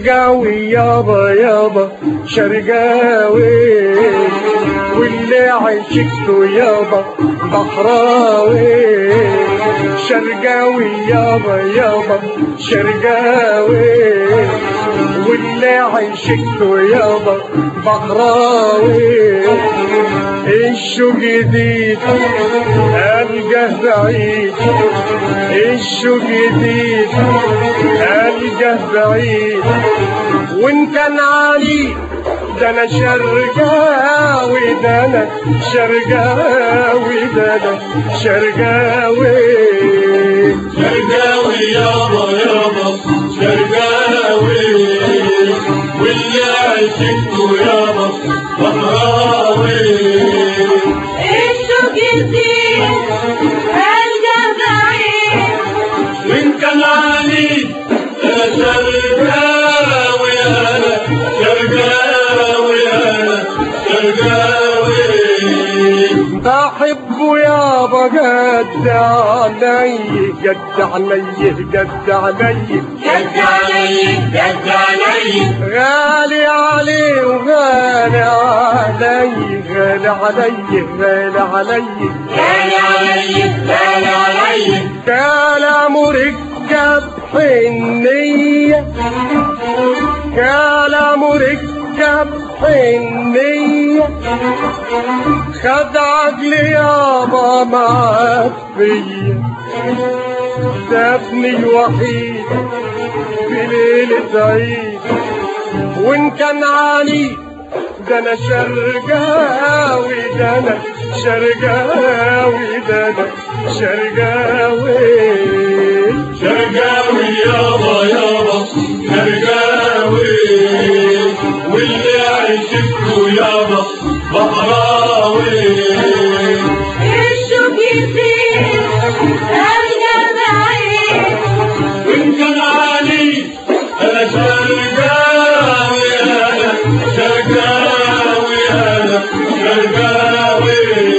شرقاوي يابا يابا شرقاوي واللي عشقته يابا بحراوي شرقاوي يابا يابا شرقاوي واللي عشقته يابا بحراوي الشو جديد القى بعيد الشو جديد القى بعيد وان كان علي ده انا شرقاوي ده انا شرقاوي ده انا شرقاوي شرقاوي يابا يابا شرقاوي واللي عشقته يابا بحراوي الشوق يزيد القى بعيد من كان علي انا شرقاوي انا شرقاوي انا شرقاوي بحبه يابا قد علي قد علي قد علي جد علي جد علي غالي علي وغالي علي غالي علي غالي علي غالي علي غالي علي كلام مركب حنية كلام مركب حنية خد عقلي يابا معفية سابني وحيد في ليلة عيد وإن كان علي ده أنا شرقاوي ده أنا شرقاوي ده أنا شرقاوي شرقاوي يابا يابا شرقاوي واللي عشقته يابا بحراوي الشوق يزيد القى بعيد وان كان علي انا شرقاوي انا شرقاوي انا شرقاوي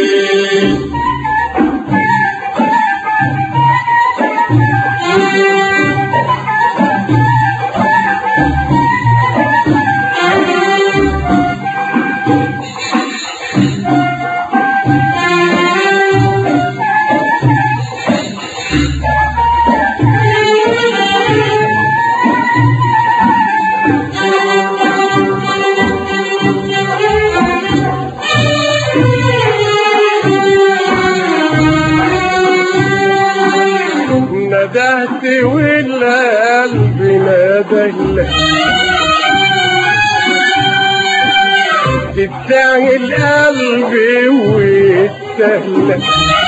ندهت والقلب ندهلك تستاهل قلبي ويستاهلك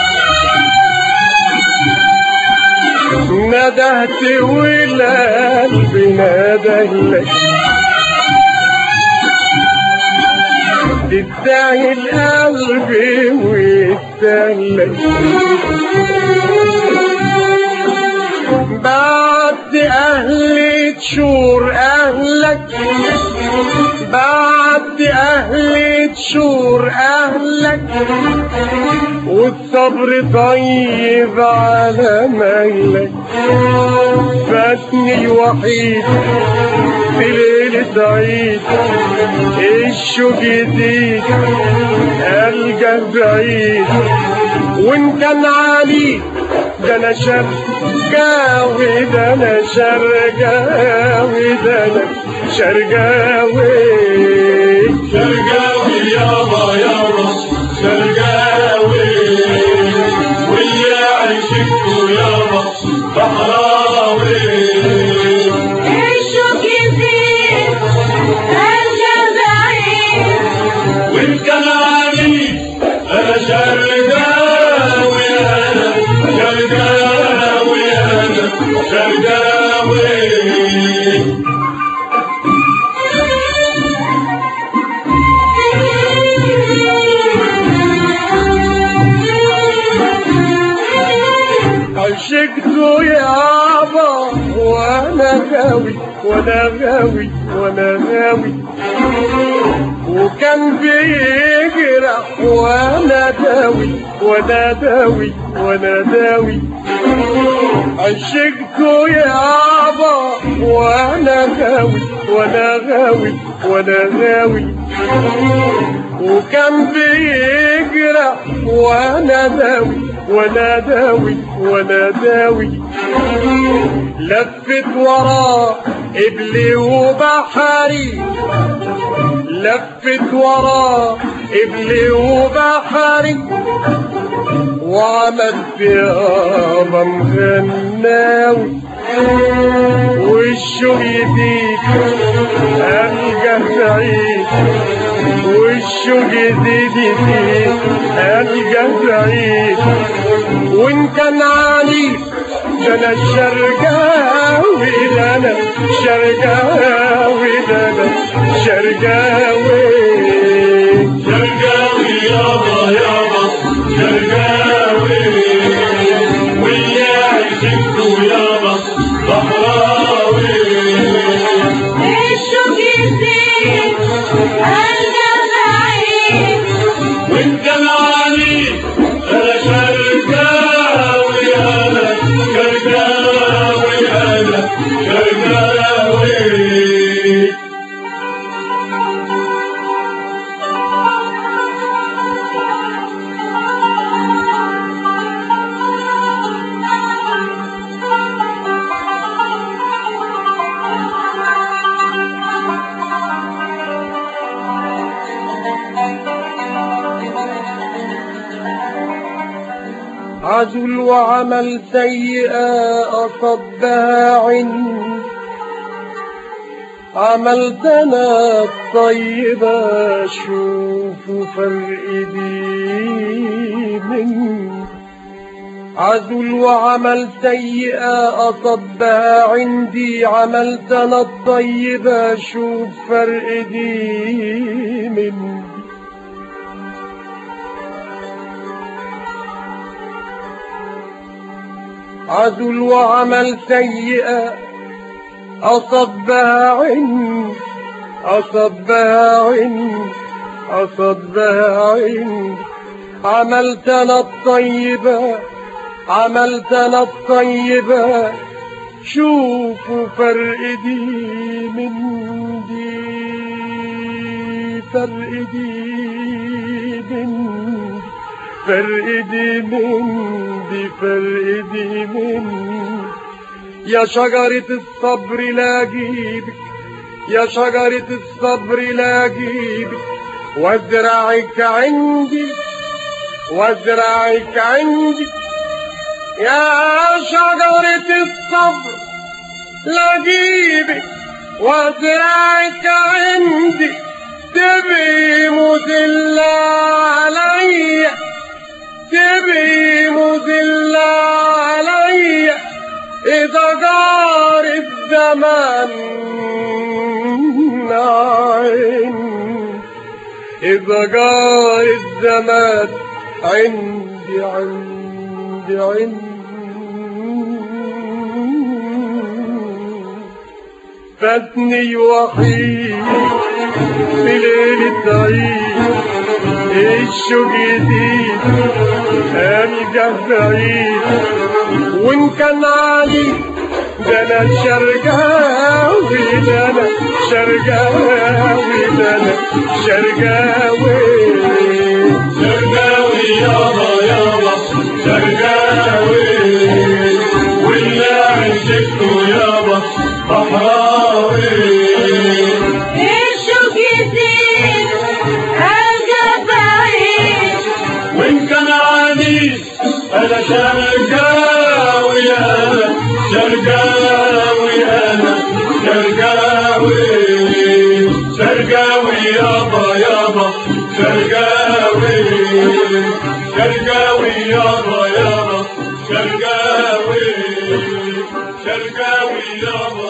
ندهت والقلب ندهلك تستاهل قلبي ويستاهلك بعد أهلي تشور أهلك بعد أهلي تشور أهلك والصبر طيب على مهلك فاتني وحيد في ليلة عيد الشوق يزيد ألقى بعيد وإن كان علي ده أنا شرقاوي ده أنا شرقاوي ده أنا شرقاوي شرقاوي يابا يابا شرقاوي واللي عشقته يابا بحراوي الشوق يزيد القى بعيد وان كان علي انا شرقاوي انا شرقاوي انا شرقاوي عشقته يابا وانا غاوي وانا غاوي وانا غاوي وكان بيجرح وانا داوي وانا داوي وانا داوي عشقته يابا وانا غاوي وانا غاوي وانا غاوي وكان بيجرى وانا داوي وانا داوي وانا داوي لفت وراه قبلي وبحري لفت وراه قبلي وبحري وعمل فيها مغناوي والشوق يزيد ألقى سعيد والشوق يزيد يزيد ألقى سعيد وإن كان عليك ده أنا الشرقاوي ده أنا شرقاوي ده أنا شرقاوي شرقاوي يابا يابا شرقاوي واللي عشقته يابا صحراوي الشوق يزيد ألقى بعيد وانت معاني انا شرقاوي انا شرقاوي انا شرقاوي عزل وعمل سيئة أصبها عند عملت أنا الطيبة شوفوا فرق دي من عزل وعمل سيئة أصبها عندي عملت أنا الطيبة شوف فرق دي من عدل وعمل سيئة أصبها عند أصبها عند أصبها عند عملت أنا الطيبة عملت أنا الطيبة شوفوا فرق دي من دي فرق دي من دي فرق دي من دي فرق دي من يا شجرة الصبر لا أجيبك يا شجرة الصبر لا أجيبك وازرعك عندي وازرعك عندي يا شجرة الصبر لا أجيبك وازرعك عندي تبقي مذلة عليا تبقي مذلة عليا إذا جار الزمان عين إذا جار الزمان عندي عندي عندي فاتني وحيد في ليلة عيد الشوق يزيد ألقى بعيد وإن كان علي ده أنا شرقاوي ده أنا شرقاوي ده أنا شرقاوي شرقاوي يابا يابا شرقاوي واللي عشقته يابا صحراوي الشوق يزيد ألقى بعيد وان كان عادي انا شرقاوي انا شرقاوي انا شرقاوي شرقاوي يابا يابا شرقاوي شرقاوي يابا يابا شرقاوي شرقاوي يابا